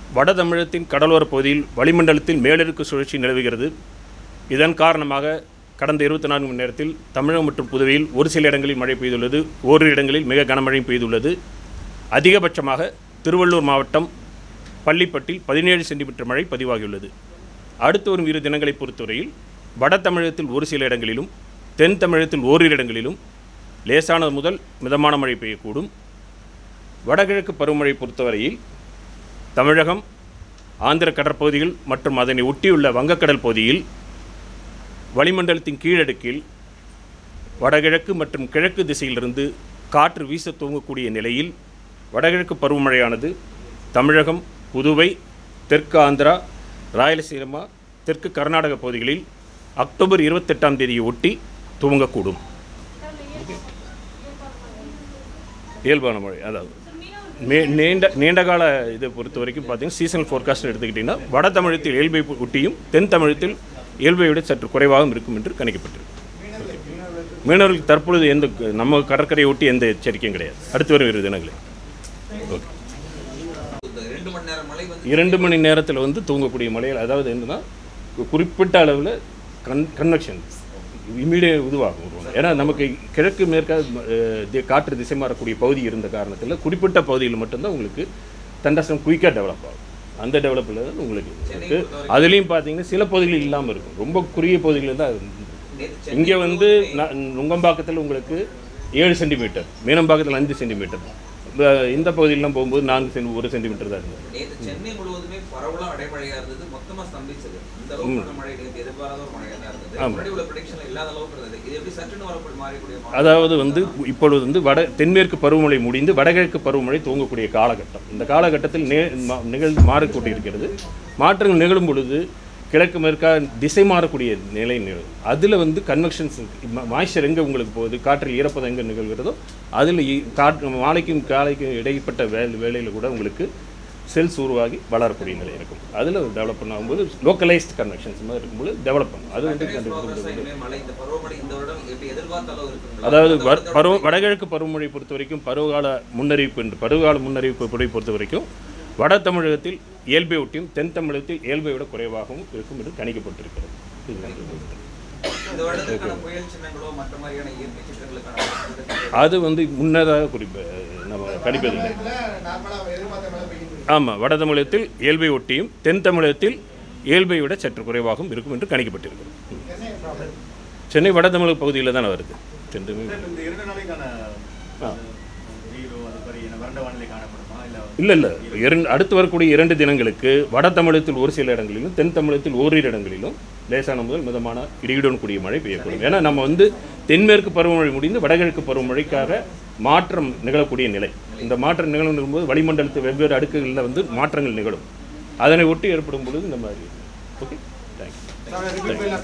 வட தமிழகத்தின் கடலோரப் பகுதியில் வளிமண்டலத்தில் மேலடுக்கு சுழற்சி நிலவுகிறது இதன் காரணமாக கடந்த இருபத்தி நான்கு மணி நேரத்தில் தமிழகம் மற்றும் புதுவையில் ஒரு சில இடங்களில் மழை பெய்துள்ளது ஓரிரு இடங்களில் மிக கனமழை பெய்துள்ளது அதிகபட்சமாக திருவள்ளூர் மாவட்டம் பள்ளிப்பட்டில் பதினேழு சென்டிமீட்டர் மழை பதிவாகியுள்ளது அடுத்து வரும் இரு தினங்களை பொறுத்தவரையில் வட தமிழகத்தில் ஒரு சில இடங்களிலும் தென் தமிழகத்தில் ஓரிரு இடங்களிலும் லேசானது முதல் மிதமான மழை பெய்யக்கூடும் வடகிழக்கு பருவமழை பொறுத்தவரையில் தமிழகம் ஆந்திர கடற்பகுதிகள் மற்றும் அதனை ஒட்டியுள்ள வங்கக்கடல் பகுதியில் வளிமண்டலத்தின் கீழடுக்கில் வடகிழக்கு மற்றும் கிழக்கு திசையிலிருந்து காற்று வீச துவங்கக்கூடிய நிலையில் வடகிழக்கு பருவமழையானது தமிழகம் புதுவை தெற்கு ஆந்திரா ராயலசீமா தெற்கு கர்நாடக பகுதிகளில் அக்டோபர் இருபத்தெட்டாம் தேதியை ஒட்டி துவங்கக்கூடும் இயல்பான மழை அதாவது மே நீண்ட நீண்ட கால இதை பொறுத்த வரைக்கும் பார்த்தீங்கன்னா சீசனல் ஃபோர்காஸ்ட் எடுத்துக்கிட்டிங்கன்னா வட தமிழகத்தில் இயல்பை ஒட்டியும் தென் தமிழகத்தில் இயல்பை விட சற்று குறைவாகவும் இருக்கும் என்று கணிக்கப்பட்டிருக்கு மீனவர்களுக்கு தற்பொழுது எந்த நம்ம கடற்கரையை ஒட்டி எந்த எச்சரிக்கையும் கிடையாது அடுத்து வரும் இரு தினங்களில் ஓகே இந்த ரெண்டு மணி நேரம் மழை வந்து இரண்டு மணி நேரத்தில் வந்து தூங்கக்கூடிய மழைகள் அதாவது என்னன்னா கு- குறிப்பிட்ட அளவில் கன் கன்வெக்ஷன் இமீடியட் இதுவாகும் உருவாகும். ஏன்னா நமக்கு கிழக்கு மேற்கா அஹ், தி- காற்று திசை மாறக்கூடிய பகுதி இருந்த காரணத்தில் குறிப்பிட்ட பகுதியில் மட்டும்தான் உங்களுக்கு தண்டஸ்டம் குயிக்காக டெவலப் ஆகும் அந்த டெவலப்பில் உங்களுக்கு இருக்கு அதுலேயும் பார்த்தீங்கன்னா சில பகுதிகள் இல்லாமல் இருக்கும் ரொம்ப குறுகிய பகுதிகளில் தான் இருந்தது. நேத்து இங்கே வந்து ந- நுங்கம்பாக்கத்தில் உங்களுக்கு ஏழு சென்டிமீட்டர் மீனம்பாக்கத்தில் அஞ்சு சென்டிமீட்டர் இந்த பகுதியிலாம் போகும்போது நான்கு சென்டி ஒரு சென்டிமீட்டர் தான் இருந்தது நேத்து சென்னை முழுவதுமே பரவலா அடைமழையா இருந்தது மொத்தமா ஸ்தம்பிச்சது இந்த அளவுக்கு மழை நேற்று எதிர்பாராத ஒரு மழையா தான் இருந்தது முன்னாடி உள்ள ப்ரெடிக்ஷன்ல இல்லாத அளவுக்கு இருந்தது இது எப்படி சற்றுன்னு வரக்கூடிய மாறக்கூடிய மா- அதாவது வந்து இப்பொழுது வந்து வட தென்மேற்கு பருவமழை முடிந்து வடகிழக்கு பருவமழை துவங்கக்கூடிய காலகட்டம் இந்த காலகட்டத்தில் நே மா- நிகழ்ந்து மாறிக்கொண்டிருக்கிறது மாற்றங்கள் நிகழும் பொழுது கிழக்கு மேற்கா திசை மாறக்கூடிய நிலை நிகழும் அதில் வந்து கன்வெக்ஷன்ஸ் மாய்ச்சர் எங்கே உங்களுக்கு போகுது காற்றில் ஈரப்பதம் எங்கே நிகழ்கிறதோ அதில் காற்று மாலைக்கும் காலைக்கும் இடைப்பட்ட வே வேலையில் கூட உங்களுக்கு செல்ஸ் உருவாகி வளரக்கூடிய நிலை இருக்கும் அதில் டெவலப் பண்ணும்போது லோக்கலைஸ்ட் கன்வெக்ஷன்ஸ் மாதிரி இருக்கும்போது டெவலப் பண்ணும் அது வந்து கண்டுபிடிக்கிறது இனிமே மழை இந்த பருவமழை இந்த வருடம் எப்படி எதிர்பார்த்த அளவு இருக்குங்களா? அதாவது வ- பருவ வடகிழக்கு பருவமழை பொறுத்த வரைக்கும் பருவகால முன்னறிவிப்பு என்று பருவகால முன்னறிவிப்பு படி பொறுத்த வரைக்கும் வட தமிழகத்தில் இயல்பை ஒட்டியும் தென் தமிழகத்தில் இயல்பை விட குறைவாகவும் இருக்கும் என்று கணிக்கப்பட்டிருக்கிறது இதுதான் இது. இந்த வருடத்துக்கான புயல் சின்னங்களோ மற்ற மாதிரியான இயற்கை சின்னங்களுக்கான வாய்ப்புகள் அது வந்து முன்னதாக குறிப்ப நம்ம கணிப்பதில்லை ஆமாம் வட தமிழகத்தில் இயல்பை ஒட்டியும் தென் தமிழகத்தில் இயல்பை விட சற்று குறைவாகவும் இருக்கும் என்று கணிக்கப்பட்டிருக்கிறது ம். சென்னை வட தமிழக பகுதியில் தானே வருது ரெண்டுமே இந்த இரண்டு நாளைக்கான ஆ. வெயிலோ அது மாதிரி என்ன வறண்ட வானிலை காணப்படுமா இல்லை இல்லை இல்லை இரண்டு அடுத்து வரக்கூடிய இரண்டு தினங்களுக்கு வட தமிழகத்தில் ஒரு சில இடங்களிலும் தென் தமிழகத்தில் ஓரிரு இடங்களிலும் லேசான முதல் மிதமான இடியுடன் கூடிய மழை பெய்யக்கூடும் ஏன்னா நம்ம வந்து தென்மேற்கு பருவமழை முடிந்து வடகிழக்கு பருவமழைக்காக மாற்றம் நிகழக்கூடிய நிலை இந்த மாற்றம் நிகழும் போது வளிமண்டலத்து வெவ்வேறு அடுக்குகளில் வந்து மாற்றங்கள் நிகழும் அதனை ஒட்டி ஏற்படும் பொழுது இந்த மாதிரி ஓகே தேங்க்யூ